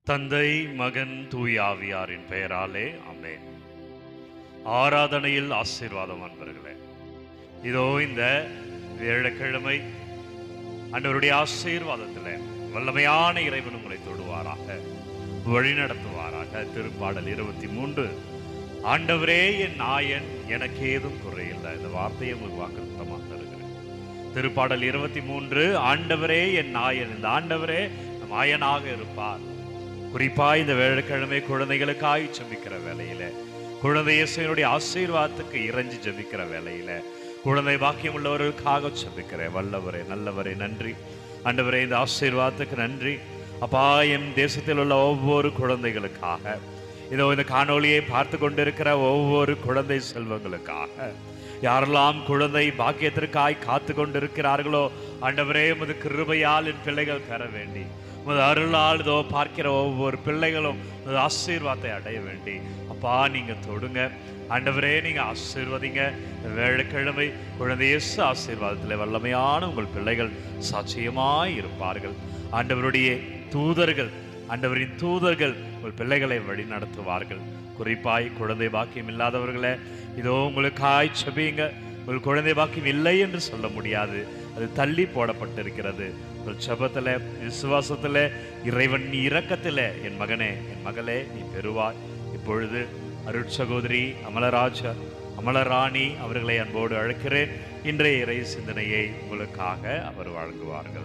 தந்தை மகன் தூயாவியாரின் பெயராலே ஆமென் ஆராதனையில் ஆசீர்வாதம் அன்பர்களே இதோ இந்த வியாழக்கிழமை அன்றவருடைய ஆசீர்வாதத்தில் வல்லமையான இறைவன் உங்களை தொடுவாராக வழிநடத்துவாராக திருப்பாடல் இருபத்தி மூன்று ஆண்டவரே என் நாயன் எனக்கு ஏதும் குறையில்லை இந்த வார்த்தையை உங்களுக்கு வாக்குத்தமாக தருகிறேன் திருப்பாடல் இருபத்தி மூன்று ஆண்டவரே என் நாயன் இந்த ஆண்டவரே நம் ஆயனாக இருப்பார் குறிப்பா இந்த வேலைக்கிழமை குழந்தைகளுக்காய் ஜெபிக்கிற வேலையில குழந்தை இயேசுவினுடைய ஆசீர்வாதத்துக்கு இறைஞ்சி ஜெபிக்கிற வேலையில குழந்தை பாக்கியம் உள்ளவர்களுக்காக ஜெபிக்கிறேன் வல்லவரே நல்லவரே நன்றி ஆண்டவரே இந்த ஆசீர்வாதத்துக்கு நன்றி அப்பா என் தேசத்தில் உள்ள ஒவ்வொரு குழந்தைகளுக்காக இதோ இந்த காணொளியை பார்த்து கொண்டிருக்கிற ஒவ்வொரு குழந்தை செல்வங்களுக்காக யாரெல்லாம் குழந்தை பாக்கியத்திற்காய் காத்து கொண்டிருக்கிறார்களோ ஆண்டவரே உமது கிருபையால் என் பிள்ளைகள் பெற வேண்டி உமது அருளால் இதோ பார்க்கிற ஒவ்வொரு பிள்ளைகளும் உமது ஆசீர்வாதத்தை அடைய வேண்டி அப்பா நீங்க தொடுங்க ஆண்டவரே நீங்க ஆசீர்வதிங்க இந்த வேலைக்கிழமை குழந்தை இயேசு ஆசீர்வாதத்தில் வல்லமையான உங்கள் பிள்ளைகள் சாட்சியமாய் இருப்பார்கள் ஆண்டவருடைய தூதர்கள் ஆண்டவரின் தூதர்கள் உங்கள் பிள்ளைகளை வழி நடத்துவார்கள் குறிப்பாய் குழந்தை பாக்கியம் இல்லாதவர்களே இதோ உங்களுக்காய் செபியுங்க உங்கள் குழந்தை பாக்கியம் இல்லை என்று சொல்ல முடியாது அது தள்ளி போடப்பட்டிருக்கிறது உங்கள் செபத்தில் விசுவாசத்தில் இறைவன் நீ இரக்கத்தில் என் மகனே என் மகளே நீ பெறுவாய் இப்பொழுது அருட்சகோதரி அமலராஜ அமலராணி அவர்களை அன்போடு அழைக்கிறேன் இன்றைய இறை சிந்தனையை உங்களுக்காக அவர் வழங்குவார்கள்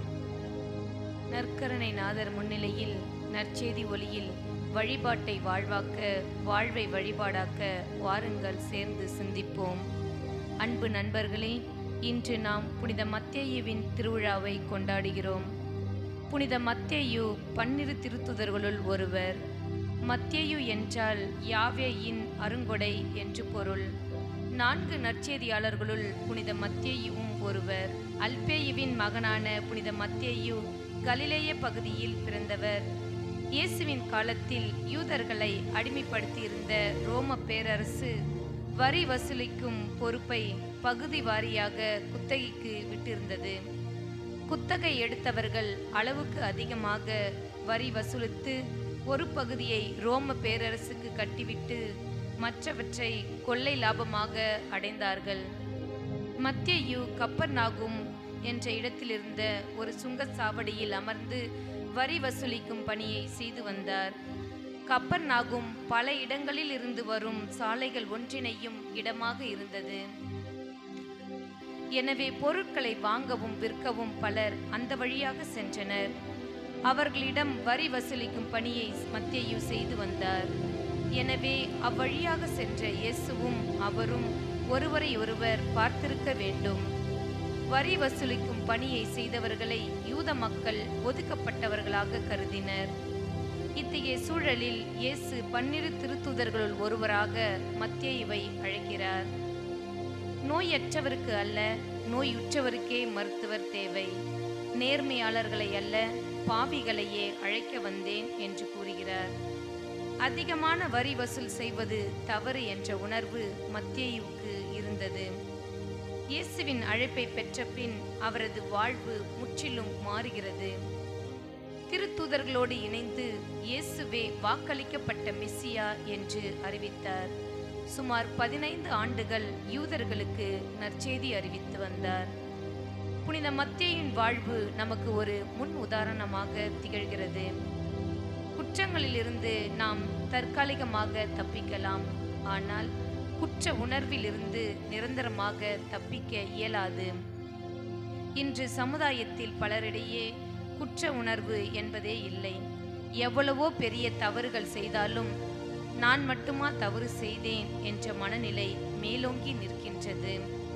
நற்கருணை நாதர் முன்னிலையில் நற்செய்தி ஒளியில் வழிபாட்டை வாழ்வாக்க வாழ்வை வழிபாடாக்க வாருங்கள் சேர்ந்து சிந்திப்போம் அன்பு நண்பர்களே இன்று நாம் புனித மத்தேயுவின் திருவிழாவை கொண்டாடுகிறோம் புனித மத்தேயு பன்னிரு திருத்துதர்களுள் ஒருவர் மத்தேயு என்றால் யாவேயின் அருங்கொடை என்று பொருள் நான்கு நற்செய்தியாளர்களுள் புனித மத்தேயுவும் ஒருவர் அல்பேயுவின் மகனான புனித மத்தேயு கலிலேய பகுதியில் பிறந்தவர் இயேசுவின் காலத்தில் யூதர்களை அடிமைப்படுத்தியிருந்த ரோம பேரரசு வரி வசூலிக்கும் பொறுப்பை பகுதி வாரியாக குத்தகைக்கு விட்டிருந்தது குத்தகை எடுத்தவர்கள் அளவுக்கு அதிகமாக வரி வசூலித்து ஒரு பகுதியை ரோம பேரரசுக்கு கட்டிவிட்டு மற்றவற்றை கொள்ளை லாபமாக அடைந்தார்கள் மத்தியு கப்பர்நாகும் என்ற இடத்திலிருந்த ஒரு சுங்கச்சாவடியில் அமர்ந்து வரி வசூலிக்கும் பணியை செய்து வந்தார் கப்பர்நாகும் பல இடங்களில் இருந்து வரும் சாலைகள் ஒன்றிணையும் இடமாக இருந்தது எனவே பொருட்களை வாங்கவும் விற்கவும் பலர் அந்த வழியாக சென்றனர் அவர்களிடம் வரி வசூலிக்கும் பணியை மத்தேயு செய்து வந்தார் எனவே அவ்வழியாக சென்ற இயேசுவும் அவரும் ஒருவரை ஒருவர் பார்த்திருக்க வேண்டும் வரி வசூலிக்கும் பணியை செய்தவர்களை யூத மக்கள் ஒதுக்கப்பட்டவர்களாக கருதினர் இத்தகைய சூழலில் இயேசு பன்னிரு திருத்தூதர்களுள் ஒருவராக மத்தேயுவை அழைக்கிறார் நோயற்றவருக்கு அல்ல நோயுற்றவருக்கே மருத்துவர் தேவை நேர்மையாளர்களை அல்ல பாவிகளையே அழைக்க வந்தேன் என்று கூறுகிறார் அதிகமான வரி வசூல் செய்வது தவறு என்ற உணர்வு மத்தேயுவுக்கு இருந்தது இயேசுவின் அழைப்பை பெற்ற பின் அவரது வாழ்வு முற்றிலும் மாறுகிறது திருத்தூதர்களோடு இணைந்து இயேசுவே வாக்களிக்கப்பட்ட மெஸ்ஸியா என்று அறிவித்தார் சுமார் பதினைந்து ஆண்டுகள் யூதர்களுக்கு நற்செய்தி அறிவித்து வந்தார் புனித மத்தேயின் வாழ்வு நமக்கு ஒரு முன் உதாரணமாக திகழ்கிறது குற்றங்களிலிருந்து நாம் தற்காலிகமாக தப்பிக்கலாம் ஆனால் குற்ற உணர்விலிருந்து நிரந்தரமாக தப்பிக்க இயலாது இன்று சமுதாயத்தில் பலரிடையே குற்ற உணர்வு என்பதே இல்லை எவ்வளவோ பெரிய தவறுகள் செய்தாலும் நான் மட்டுமா தவறு செய்தேன் என்ற மனநிலை மேலோங்கி நிற்கின்றது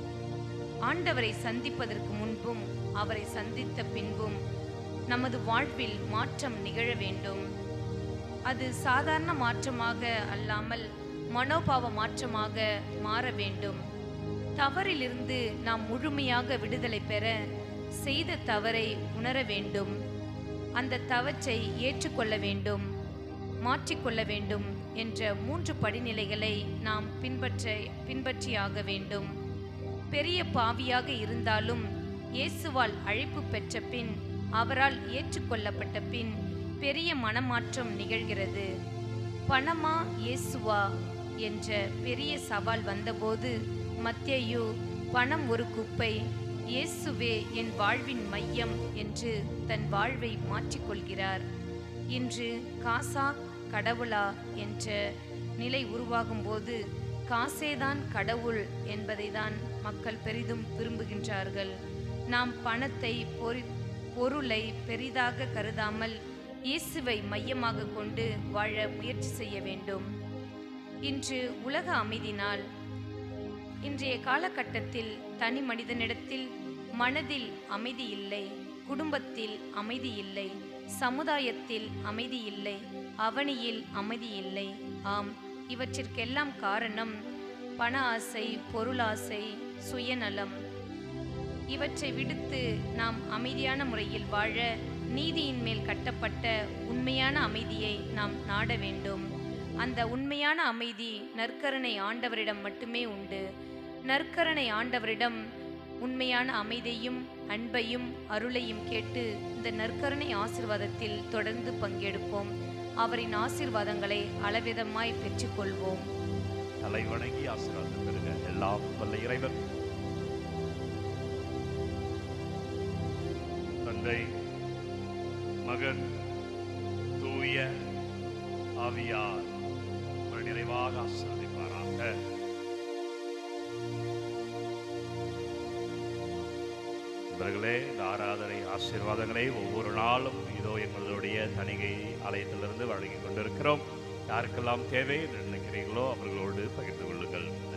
ஆண்டவரை சந்திப்பதற்கு முன்பும் அவரை சந்தித்த பின்பும் நமது வாழ்வில் மாற்றம் நிகழ வேண்டும் அது சாதாரண மாற்றமாக அல்லாமல் மனோபாவ மாற்றமாக மாற வேண்டும் தவறிலிருந்து நாம் முழுமையாக விடுதலை பெற செய்த தவறை உணர வேண்டும் அந்த தவற்றை ஏற்றுக்கொள்ள வேண்டும் மாற்றிக்கொள்ள வேண்டும் என்ற மூன்று படிநிலைகளை நாம் பின்பற்ற பின்பற்றியாக வேண்டும் பெரிய பாவியாக இருந்தாலும் இயேசுவால் அழைப்பு பெற்ற பின் அவரால் ஏற்றுக்கொள்ளப்பட்ட பின் பெரிய மனமாற்றம் நிகழ்கிறது பணமா இயேசுவா என்ற பெரிய சவால் வந்தபோது மத்தேயு பணம் ஒரு குப்பை இயேசுவே என் வாழ்வின் மையம் என்று தன் வாழ்வை மாற்றிக்கொள்கிறார் இன்று காசா கடவுளா என்ற நிலை உருவாகும்போது காசேதான் கடவுள் என்பதை தான் மக்கள் பெரிதும் விரும்புகின்றார்கள் நாம் பணத்தை பொறி பொருளை பெரிதாக கருதாமல் இயேசுவை மையமாக கொண்டு வாழ முயற்சி செய்ய வேண்டும் இன்று உலக அமைதி நாள் இன்றைய காலகட்டத்தில் தனி மனிதனிடத்தில் மனதில் அமைதி இல்லை குடும்பத்தில் அமைதி இல்லை சமுதாயத்தில் அமைதி இல்லை அவனியில் அமைதி இல்லை ஆம் இவற்றிற்கெல்லாம் காரணம் பண ஆசை பொருளாசை சுயநலம் இவற்றை விடுத்து நாம் அமைதியான முறையில் வாழ நீதியின் மேல் கட்டப்பட்ட உண்மையான அமைதியை நாம் நாட வேண்டும் அந்த உண்மையான அமைதி நற்கருணை ஆண்டவரிடம் மட்டுமே உண்டு நற்கருணை ஆண்டவரிடம் உண்மையான அமைதியும் அன்பையும் அருளையும் கேட்டு இந்த நற்கருணை ஆசிர்வாதத்தில் தொடர்ந்து பங்கெடுப்போம் அவரின் ஆசிர்வாதங்களை அளவிதமாய் பெற்றுக்கொள்வோம் தலை வணங்கி ஆசீர்வாதம் பெறுங்க எல்லாம் வல்ல இறைவன் தந்தை மகன் தூய ஆவியார் உங்களை நிறைவாக ஆசீர்வதிப்பாராக நண்பர்களே இந்த ஆராதனை ஆசீர்வாதங்களை ஒவ்வொரு நாளும் இதோ எங்களுடைய தணிகை ஆலயத்திலிருந்து வழங்கி கொண்டிருக்கிறோம் யாருக்கெல்லாம் தேவை என்று நினைக்கிறீர்களோ அவர்களோடு பகிர்ந்து கொள்ளுங்கள்